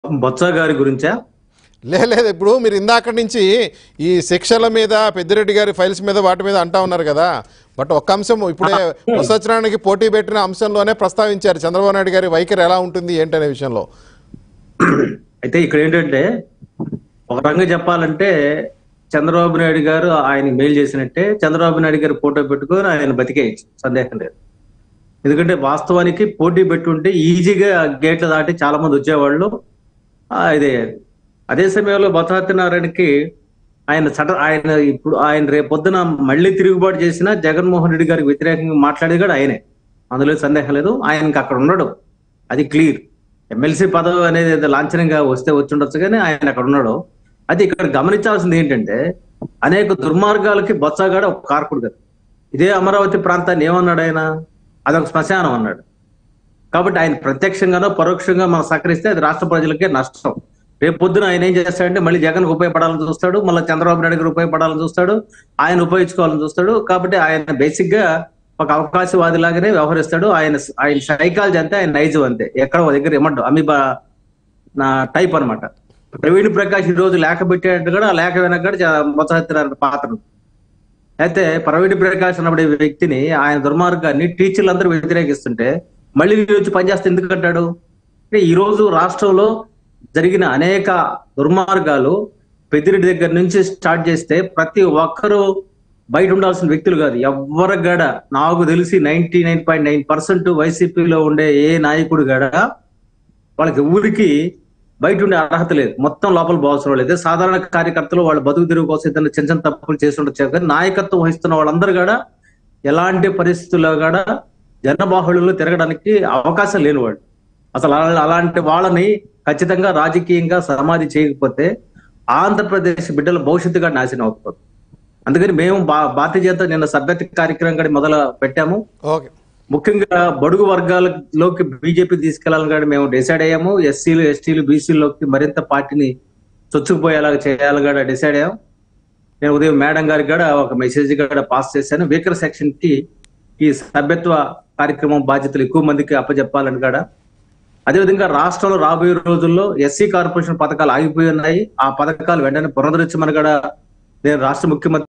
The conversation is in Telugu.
బొత్స గారి గురించా లే లేదు ఇప్పుడు మీరు ఇందాక నుంచి ఈ శిక్షల మీద పెద్దిరెడ్డి గారి ఫైల్స్ మీద వాటి మీద అంటా ఉన్నారు కదా బట్ ఒక్క అంశం ఇప్పుడే వసత్రానికి పోటీ పెట్టిన అంశంలోనే ప్రస్తావించారు చంద్రబాబు నాయుడు గారి వైఖరి ఎలా ఉంటుంది ఏంటనే విషయంలో అయితే ఇక్కడ ఏంటంటే ఒక రంగా చెప్పాలంటే చంద్రబాబు నాయుడు గారు ఆయన మెయిల్ చేసినట్టే చంద్రబాబు నాయుడు గారు ఫోటో పెట్టుకొని ఆయన బతికేయచ్చు సందేహం లేదు ఎందుకంటే వాస్తవానికి పోటీ పెట్టుంటే ఈజీగా గేట్లు దాటి చాలా మంది వచ్చేవాళ్ళు ఆ, ఇదే అదే సమయంలో బొత్సత్యనారాయణకి ఆయన చట ఆయన ఇప్పుడు ఆయన రేపొద్దున మళ్ళీ తిరుగుబాటు చేసిన జగన్మోహన్ రెడ్డి గారికి వ్యతిరేకంగా మాట్లాడేది కూడా ఆయనే అందులో సందేహం లేదు ఆయనకి అక్కడ ఉండడు అది క్లియర్ ఎమ్మెల్సీ పదవి అనేది ఏదో లాంఛనంగా వస్తే వచ్చి ఉండొచ్చు కానీ ఆయన అక్కడ ఉన్నాడు అది ఇక్కడ గమనించాల్సింది ఏంటంటే అనేక దుర్మార్గాలకి బొత్సగాడు ఒక కార్కుడు కదా ఇదే అమరావతి ప్రాంతాన్ని ఏమన్నాడు ఆయన అదొక శ్మశానం అన్నాడు కాబట్టి ఆయన ప్రత్యక్షంగానో పరోక్షంగా మనం సహకరిస్తే అది రాష్ట్ర ప్రజలకే నష్టం రేపు పొద్దున ఆయన ఏం చేస్తాడంటే మళ్ళీ జగన్ ఉపయోగపడాలని చూస్తాడు మళ్ళీ చంద్రబాబు నాయుడు గారు ఉపయోగపడాలని చూస్తాడు ఆయన ఉపయోగించుకోవాలని చూస్తాడు కాబట్టి ఆయన బేసిక్ గా ఒక అవకాశవాది లాగానే వ్యవహరిస్తాడు ఆయన ఆయన సైకాలజీ అంతే ఆయన నైజం అంతే ఎక్కడ ఒక దగ్గర ఏమంటాడు అమీబా నా టైప్ అన్నమాట ప్రవీణ్ ప్రకాష్ ఈ రోజు లేఖ పెట్టేటట్టు కూడా ఆ లేఖ వెనక కూడా మొత్తం పాత్ర ఉంది. అయితే ప్రవీణ్ ప్రకాష్ అన్నప్పుడు ఈ వ్యక్తిని ఆయన దుర్మార్గాన్ని టీచర్లు అందరూ వ్యతిరేకిస్తుంటే మళ్ళీ వీడు వచ్చి పనిచేస్తే ఎందుకు అంటాడు అంటే ఈ రోజు రాష్ట్రంలో జరిగిన అనేక దుర్మార్గాలు పెద్దిరెడ్డి దగ్గర నుంచి స్టార్ట్ చేస్తే ప్రతి ఒక్కరూ బయట ఉండాల్సిన వ్యక్తులు కాదు ఎవ్వరు గడ నాకు తెలిసి ninety nine point nine percent వైసీపీలో ఉండే ఏ నాయకుడు గడ వాళ్ళకి ఊరికి బయట ఉండే అర్హత లేదు మొత్తం లోపల పోవాల్సిన లేదు సాధారణ కార్యకర్తలు వాళ్ళ బతుకు తిరుగు కోసం ఏదైనా చిన్న చిన్న తప్పులు చేసి ఉండొచ్చు కానీ నాయకత్వం వహిస్తున్న వాళ్ళందరూ కూడా ఎలాంటి పరిస్థితుల్లో కూడా జనబాహుళ్యంలో తిరగడానికి అవకాశం లేని వాళ్ళు అసలు అలా- అలాంటి వాళ్ళని ఖచ్చితంగా రాజకీయంగా సమాధి చేయకపోతే ఆంధ్రప్రదేశ్ బిడ్డల భవిష్యత్తుగా నాశనం అవుతుంది అందుకని మేము బా భారతీయ జనతా నిన్న సభ్యత కార్యక్రమం కూడా మొదలు పెట్టాము ఓకే ముఖ్యంగా బడుగు వర్గాలలోకి బీజేపీ తీసుకెళ్లాలని కూడా మేము డిసైడ్ అయ్యాము ఎస్సీలు ఎస్టీలు బీసీలోకి మరింత పార్టీని చొచ్చుకుపోయేలాగా చేయాలని కూడా డిసైడ్ అయ్యాం నేను ఉదయం మేడం గారికి కూడా ఒక మెసేజ్ కూడా పాస్ చేశాను వీకర్ సెక్షన్ కి ఈ సభ్యత్వ కార్యక్రమం బాధ్యతలు ఎక్కువ మందికి అప్పచెప్పాలని కూడా అదేవిధంగా రాష్ట్రంలో రాబోయే రోజుల్లో ఎస్సీ కార్పొరేషన్ పథకాలు ఆగిపోయి ఉన్నాయి ఆ పథకాలు వెంటనే పునరుద్ధరించమని కూడా నేను రాష్ట్ర ముఖ్యమంత్రి